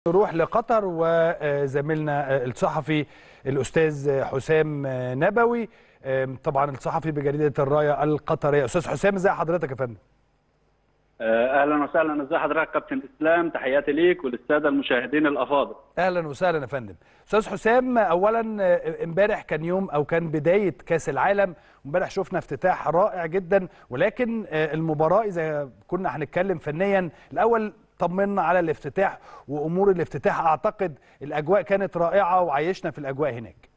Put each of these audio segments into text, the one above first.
نروح لقطر وزميلنا الصحفي الاستاذ حسام نبوي طبعا الصحفي بجريده الرايه القطريه استاذ حسام ازي حضرتك يا فندم اهلا وسهلا ازي حضرتك كابتن اسلام تحياتي ليك وللساده المشاهدين الافاضل اهلا وسهلا يا فندم استاذ حسام اولا امبارح كان يوم او كان بدايه كاس العالم امبارح شفنا افتتاح رائع جدا ولكن المباراه اذا كنا هنتكلم فنيا الاول طمنا على الافتتاح وامور الافتتاح اعتقد الاجواء كانت رائعه وعيشنا في الاجواء هناك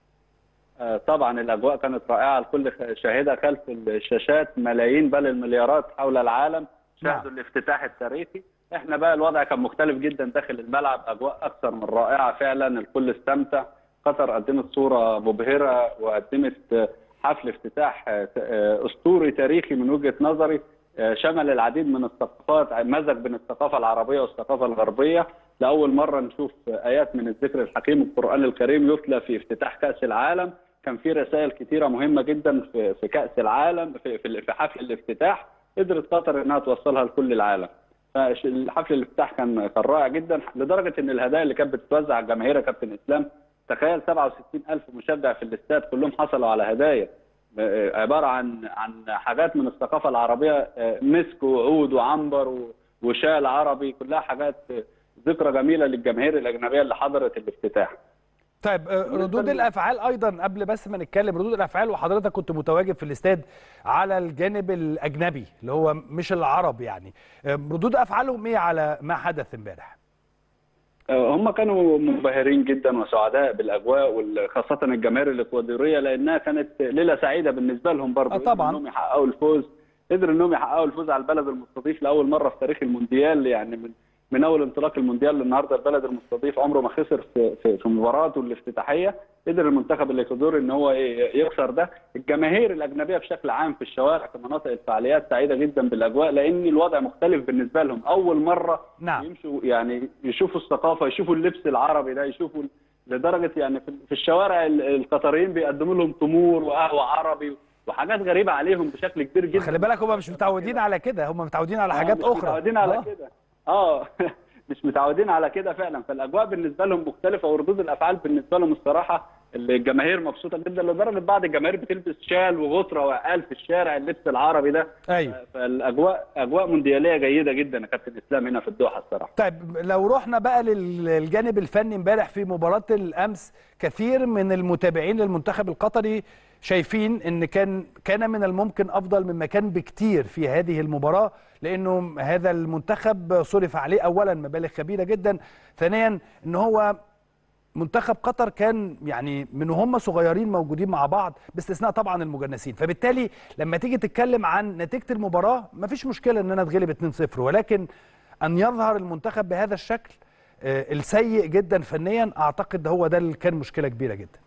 طبعا الاجواء كانت رائعه الكل شاهدها خلف الشاشات ملايين بل المليارات حول العالم شاهدوا نعم. الافتتاح التاريخي احنا بقى الوضع كان مختلف جدا داخل الملعب اجواء اكثر من رائعه فعلا الكل استمتع قطر قدمت صوره مبهره وقدمت حفل افتتاح اسطوري تاريخي من وجهه نظري شمل العديد من الثقافات مزج بين الثقافه العربيه والثقافه الغربيه لاول مره نشوف ايات من الذكر الحكيم القران الكريم يتلى في افتتاح كاس العالم كان في رسائل كثيره مهمه جدا في في كاس العالم في في حفل الافتتاح قدرت قطر انها توصلها لكل العالم فحفل الافتتاح كان كان رائع جدا لدرجه ان الهدايا اللي كانت بتتوزع على الجماهير يا كابتن اسلام تخيل 67000 مشجع في الاستاد كلهم حصلوا على هدايا عباره عن عن حاجات من الثقافه العربيه مسك وعود وعنبر وشال عربي كلها حاجات ذكرى جميله للجماهير الاجنبيه اللي حضرت الافتتاح. طيب ردود الافعال ايضا قبل بس ما نتكلم ردود الافعال وحضرتك كنت متواجد في الاستاد على الجانب الاجنبي اللي هو مش العرب يعني ردود افعالهم ايه على ما حدث امبارح؟ هم كانوا منبهرين جدا وسعداء بالاجواء وخاصه الجماهير الاكوادوريه لانها كانت ليله سعيده بالنسبه لهم برضه طبعا انهم يحققوا الفوز قدروا انهم يحققوا الفوز على البلد المستضيف لاول مره في تاريخ المونديال يعني من من اول انطلاق المونديال للنهارده البلد المستضيف عمره ما خسر في في, في مباراته الافتتاحيه قدر المنتخب الاكوادوري ان هو يكسر ده الجماهير الاجنبيه بشكل عام في الشوارع في مناطق الفعاليات سعيده جدا بالاجواء لان الوضع مختلف بالنسبه لهم اول مره نعم. يمشوا يعني يشوفوا الثقافه يشوفوا اللبس العربي ده يشوفوا لدرجه يعني في الشوارع القطريين بيقدموا لهم تمور وقهوه عربي وحاجات غريبه عليهم بشكل كبير جدا خلي بالك هم مش متعودين على كده هم متعودين على حاجات اخرى مش متعودين على كده اه مش متعودين على كده فعلا فالاجواء بالنسبه لهم مختلفه وردود الافعال بالنسبه لهم الصراحه الجماهير مبسوطه جدا لدرجه بعض الجماهير بتلبس شال وغطره وعقال في الشارع اللبس العربي ده ايوه فالاجواء اجواء موندياليه جيده جدا يا كابتن اسلام هنا في الدوحه الصراحه طيب لو رحنا بقى للجانب الفني امبارح في مباراه الامس كثير من المتابعين للمنتخب القطري شايفين ان كان كان من الممكن افضل مما كان بكتير في هذه المباراه لانه هذا المنتخب صرف عليه اولا مبالغ كبيره جدا ثانيا ان هو منتخب قطر كان يعني من هم صغيرين موجودين مع بعض باستثناء طبعا المجنسين فبالتالي لما تيجي تتكلم عن نتيجه المباراه مفيش مشكله ان انا اتغلب 2-0 ولكن ان يظهر المنتخب بهذا الشكل السيء جدا فنيا اعتقد هو ده اللي كان مشكله كبيره جدا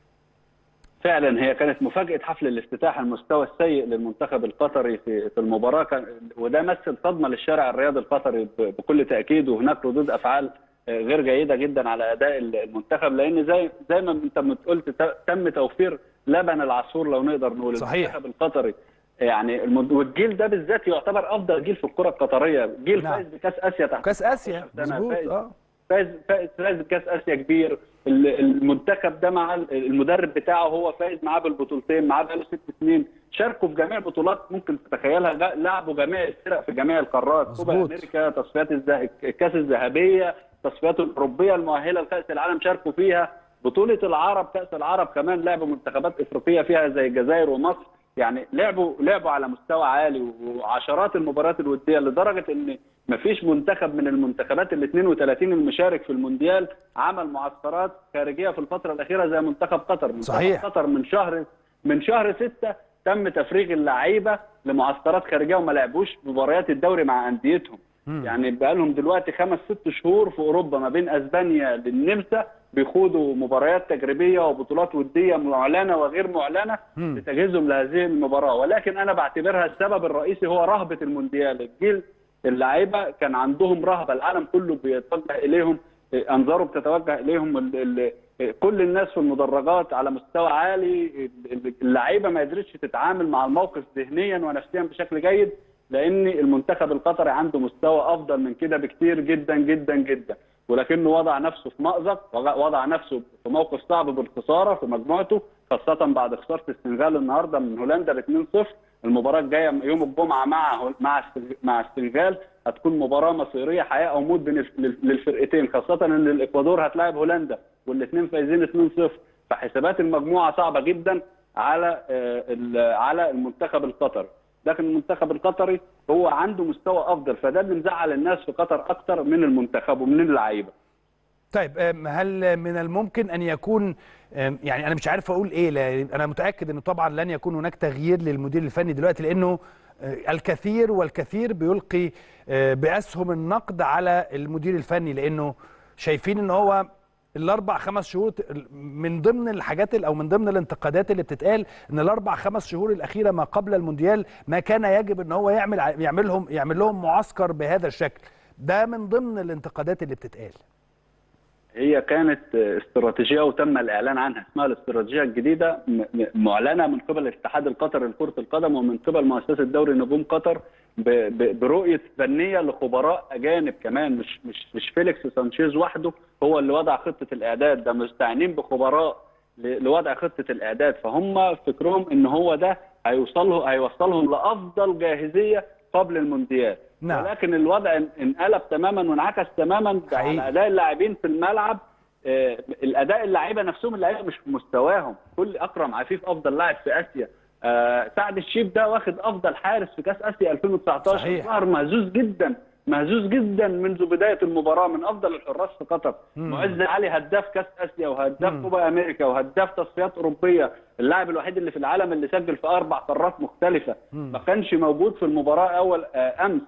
فعلا هي كانت مفاجاه حفل الافتتاح المستوى السيء للمنتخب القطري في في المباراه كان وده مثل صدمه للشارع الرياضي القطري بكل تاكيد وهناك ردود افعال غير جيده جدا على اداء المنتخب لان زي زي ما انت قلت تم توفير لبن العصفور لو نقدر نقول صحيح. المنتخب القطري يعني والجيل ده بالذات يعتبر افضل جيل في الكره القطريه جيل نعم. فايز بكاس اسيا تحت كاس اسيا مظبوط اه فاز فاز فاز بكاس اسيا كبير المنتخب ده مع المدرب بتاعه هو فايز معاه بالبطولتين معاه بقاله ست سنين شاركوا في جميع البطولات ممكن تتخيلها لعبوا جميع الفرق في جميع القارات كوبا امريكا تصفيات الكاس الذهبيه التصفيات الاوروبيه المؤهله لكاس العالم شاركوا فيها بطوله العرب كاس العرب كمان لعبوا منتخبات افريقيه فيها زي الجزائر ومصر يعني لعبوا لعبوا على مستوى عالي وعشرات المباريات الوديه لدرجه ان ما فيش منتخب من المنتخبات ال 32 المشارك في المونديال عمل معسكرات خارجيه في الفتره الاخيره زي منتخب قطر منتخب صحيح. قطر من شهر من شهر 6 تم تفريغ اللعيبه لمعسكرات خارجيه وما لعبوش مباريات الدوري مع انديتهم مم. يعني بقى لهم دلوقتي خمس ست شهور في اوروبا ما بين اسبانيا للنمسا بيخوضوا مباريات تجريبيه وبطولات وديه معلنه وغير معلنه مم. لتجهيزهم لهذه المباراه ولكن انا بعتبرها السبب الرئيسي هو رهبه المونديال الجيل اللعيبه كان عندهم رهبه العالم كله بيتوجه اليهم انظاره بتتوجه اليهم ال ال كل الناس في المدرجات على مستوى عالي اللعيبه ما قدرتش تتعامل مع الموقف ذهنيا ونفسيا بشكل جيد لان المنتخب القطري عنده مستوى افضل من كده بكتير جدا جدا جدا ولكنه وضع نفسه في مأزق وضع نفسه في موقف صعب بالخساره في مجموعته خاصه بعد خساره السنغال النهارده من هولندا ب 2-0 المباراه الجايه يوم الجمعه مع مع مع السنغال هتكون مباراه مصيريه حياه او موت بين للفرقتين خاصه ان الاكوادور هتلاعب هولندا والاثنين فايزين 2-0 فحسابات المجموعه صعبه جدا على على المنتخب القطري لكن المنتخب القطري هو عنده مستوى افضل فده اللي مزعل الناس في قطر اكتر من المنتخب ومن اللعيبه طيب هل من الممكن ان يكون يعني انا مش عارف اقول ايه لأن انا متاكد انه طبعا لن يكون هناك تغيير للمدير الفني دلوقتي لانه الكثير والكثير بيلقي باسهم النقد على المدير الفني لانه شايفين ان هو الاربع خمس شهور من ضمن الحاجات او من ضمن الانتقادات اللي بتتقال ان الاربع خمس شهور الاخيره ما قبل المونديال ما كان يجب ان هو يعمل يعملهم يعمل لهم معسكر بهذا الشكل ده من ضمن الانتقادات اللي بتتقال هي كانت استراتيجيه وتم الاعلان عنها اسمها الاستراتيجيه الجديده معلنه من قبل الاتحاد القطري لكره القدم ومن قبل مؤسسه دوري نجوم قطر برؤيه فنيه لخبراء اجانب كمان مش مش مش فيليكس سانشيز وحده هو اللي وضع خطه الاعداد ده مستعينين بخبراء لوضع خطه الاعداد فهم فكرهم ان هو ده هيوصله هيوصلهم لافضل جاهزيه قبل المونديال نعم. ولكن الوضع انقلب تماما وانعكس تماما على اداء اللاعبين في الملعب آه الاداء اللعيبه نفسهم اللعيبه مش في مستواهم كل اكرم عفيف افضل لاعب في اسيا آه سعد الشيب ده واخد افضل حارس في كاس اسيا 2019 ظهر مهزوز جدا مهزوز جدا منذ بدايه المباراه من افضل الحراس في قطر معز علي هداف كاس اسيا وهداف كوبا امريكا وهداف تصفيات اوروبيه اللاعب الوحيد اللي في العالم اللي سجل في اربع قارات مختلفه مم. ما كانش موجود في المباراه اول آه امس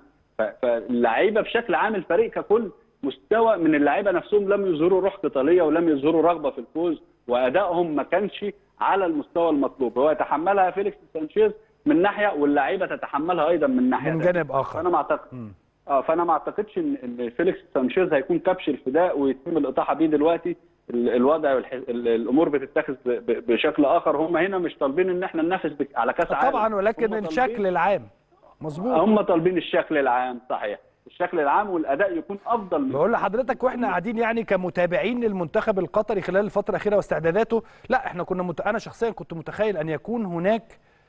فاللعيبه بشكل عام الفريق ككل مستوى من اللعيبه نفسهم لم يظهروا روح قتاليه ولم يظهروا رغبه في الفوز وادائهم ما كانش على المستوى المطلوب هو يتحملها فيليكس سانشيز من ناحيه واللعيبه تتحملها ايضا من ناحيه من جانب اخر فانا ما اعتقد مم. اه فانا ما اعتقدش ان ان فيليكس سانشيز هيكون كبش الفداء ويتم الاطاحه بيه دلوقتي ال- الوضع والح... ال- الامور بتتخذ ب- ب- بشكل اخر هم هنا مش طالبين ان احنا ننافس بك- على كاس عالم طبعا ولكن هم طالبين- الشكل العام مظبوط هم طالبين الشكل العام صحيح الشكل العام والاداء يكون افضل من بقول لحضرتك واحنا قاعدين يعني كمتابعين للمنتخب القطري خلال الفتره الاخيره واستعداداته لا احنا كنا مت... انا شخصيا كنت متخيل ان يكون هناك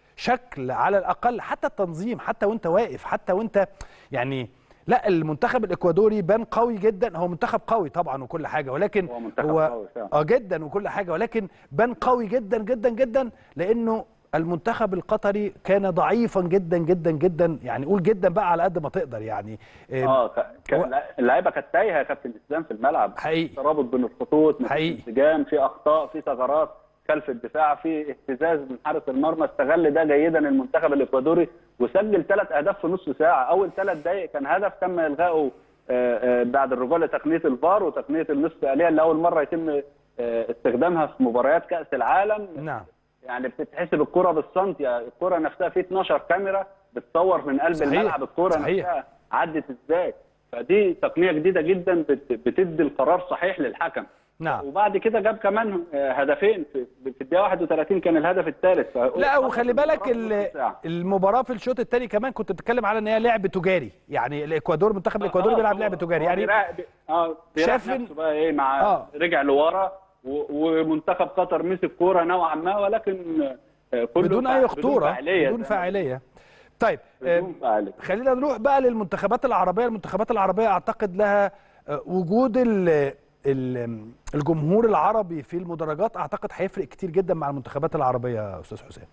شكل على الاقل حتى التنظيم حتى وانت واقف حتى وانت يعني لا المنتخب الاكوادوري بان قوي جدا هو منتخب قوي طبعا وكل حاجه ولكن هو منتخب قوي فعلا. اه جدا وكل حاجه ولكن بان قوي جدا جدا جدا لانه المنتخب القطري كان ضعيفا جدا جدا جدا يعني قول جدا بقى على قد ما تقدر يعني آه، اه ك... ك... و- اللعيبه كانت تايهه يا كابتن اسلام في الملعب حقيقي ترابط بين الخطوط مفيش حقيقي. انسجام في اخطاء في ثغرات خلف الدفاع في اهتزاز من حارس المرمى استغل ده جيدا المنتخب الاكوادوري وسجل ثلاث اهداف في نص ساعه اول ثلاث دقائق كان هدف تم الغائه آه، آه، بعد الرجوع لتقنيه الفار وتقنيه النصف اليه اللي اول مره يتم آه، استخدامها في مباريات كاس العالم نعم يعني بتتحسب الكره بالسنتي الكره نفسها في 12 كاميرا بتصور من قلب صحيح. الملعب الكره صحيح. نفسها عدت ازاي فدي تقنيه جديده جدا بت- بتدي القرار صحيح للحكم نعم وبعد كده جاب كمان آه، هدفين في في الدقيقه 31 كان الهدف الثالث لا وخلي بالك ال- المباراه في الشوط الثاني كمان كنت بتتكلم على ان هي لعب تجاري يعني الاكوادور منتخب الاكوادور بيلعب لعب تجاري يعني اه شاف شاف إن- نفسه بقى ايه مع آه. رجع لورا و- ومنتخب قطر مسك كوره نوعا ما ولكن آه، كله بدون فع- اي خطوره فاعليه بدون زي ما- فاعليه طيب آه، بدون فاعليه خلينا نروح بقى للمنتخبات العربيه المنتخبات العربيه اعتقد لها آه، وجود ال- ال- الجمهور العربي في المدرجات اعتقد هيفرق كتير جدا مع المنتخبات العربيه يا استاذ حسام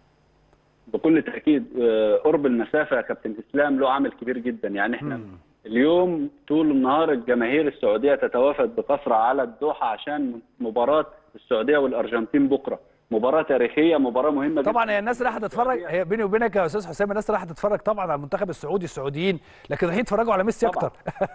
بكل تاكيد آه، قرب المسافه يا كابتن اسلام له عامل كبير جدا يعني احنا مم. اليوم طول النهار الجماهير السعوديه تتوافد بكثره على الدوحه عشان مباراه السعوديه والارجنتين بكره مباراه تاريخيه مباراه مهمه جدا طبعا هي الناس رايحه تتفرج هي بيني وبينك يا استاذ حسام الناس رايحه تتفرج طبعا على المنتخب السعودي السعوديين لكن رايحين يتفرجوا على ميسي طبعاً. اكتر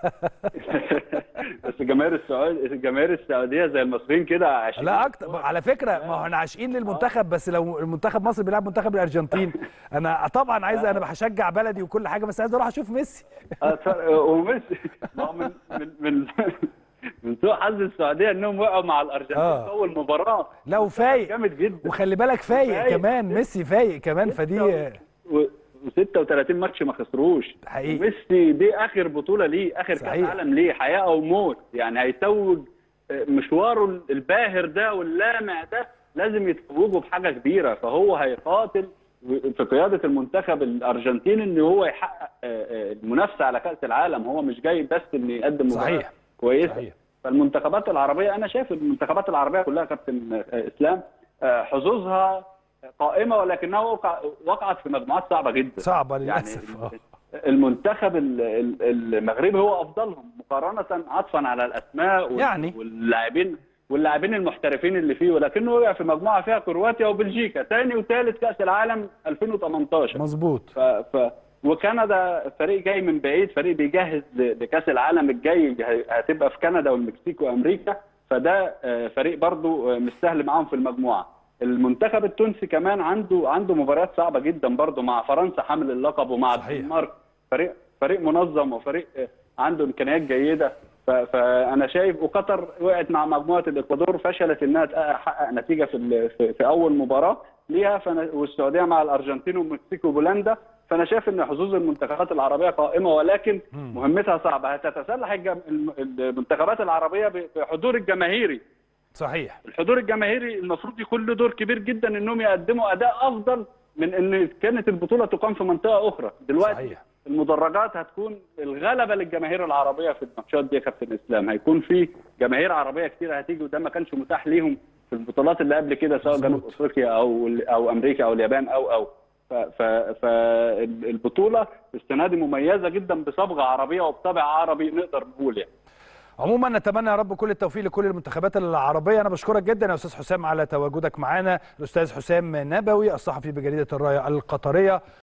بس الجماهير السعوديه الجماهير السعوديه زي المصريين كده عايشين لا اكتر على فكره ما هو احنا عاشقين للمنتخب بس لو المنتخب مصر بيلعب منتخب الارجنتين انا طبعا عايز انا بشجع بلدي وكل حاجه بس عايز اروح اشوف ميسي آه، اتفرج- وميسي ما هو من من من من سوء حظ السعوديه انهم وقعوا مع الارجنتين آه. في اول مباراه لا وفايق جامد جدا وخلي بالك فايق فايق. كمان ميسي فايق كمان فدي و- و36 ماتش ما خسروش حقيقي. وميسي دي اخر بطوله ليه اخر كاس صحيح. عالم ليه حياه او موت يعني هيتوج آه، مشواره الباهر ده واللامع ده لازم يتوجه بحاجه كبيره فهو هيقاتل في قياده المنتخب الارجنتيني ان هو يحقق آه، آه، المنافسه على كاس العالم هو مش جاي بس ان يقدم مباراه صحيح. كويسه صحيح. فالمنتخبات العربيه انا شايف المنتخبات العربيه كلها كابتن آه، اسلام آه، حظوظها قائمه ولكنها وقع وقعت في مجموعات صعبه جدا صعبه يعني للاسف آه. المنتخب ال- ال- المغربي هو افضلهم مقارنه عطفا على الاسماء وال- يعني. واللاعبين واللاعبين المحترفين اللي فيه ولكنه وقع في مجموعه فيها كرواتيا وبلجيكا ثاني وثالث كاس العالم 2018 مظبوط ف... ف... وكندا فريق جاي من بعيد فريق بيجهز ل- لكاس العالم الجاي ه- هتبقى في كندا والمكسيك وامريكا فده آه، فريق برضو آه، مش سهل معاهم في المجموعه المنتخب التونسي كمان عنده عنده مباريات صعبه جدا برضو مع فرنسا حامل اللقب ومع صحيح. الدنمارك فريق فريق منظم وفريق آه، عنده امكانيات جيده ف- فانا شايف وقطر وقعت مع مجموعه الاكوادور فشلت انها تحقق نتيجه في ال- في في اول مباراه ليها فأنا والسعوديه مع الارجنتين والمكسيك وبولندا فانا شايف ان حظوظ المنتخبات العربيه قائمه ولكن مهمتها صعبه هتتسلح الجم... الم- المنتخبات العربيه ب- بحضور الجماهيري صحيح الحضور الجماهيري المفروض يكون له دور كبير جدا انهم يقدموا اداء افضل من ان كانت البطوله تقام في منطقه اخرى دلوقتي صحيح. المدرجات هتكون الغلبه للجماهير العربيه في الماتشات دي يا كابتن اسلام هيكون في جماهير عربيه كتير هتيجي وده ما كانش متاح ليهم في البطولات اللي قبل كده سواء مظبوط. جنوب افريقيا او او امريكا او اليابان او او فالبطوله السنه دي مميزه جدا بصبغه عربيه وبطابع عربي نقدر نقول يعني عموما نتمنى يا رب كل التوفيق لكل المنتخبات العربيه انا بشكرك جدا يا استاذ حسام على تواجدك معنا الاستاذ حسام نبوي الصحفي بجريده الرايه القطريه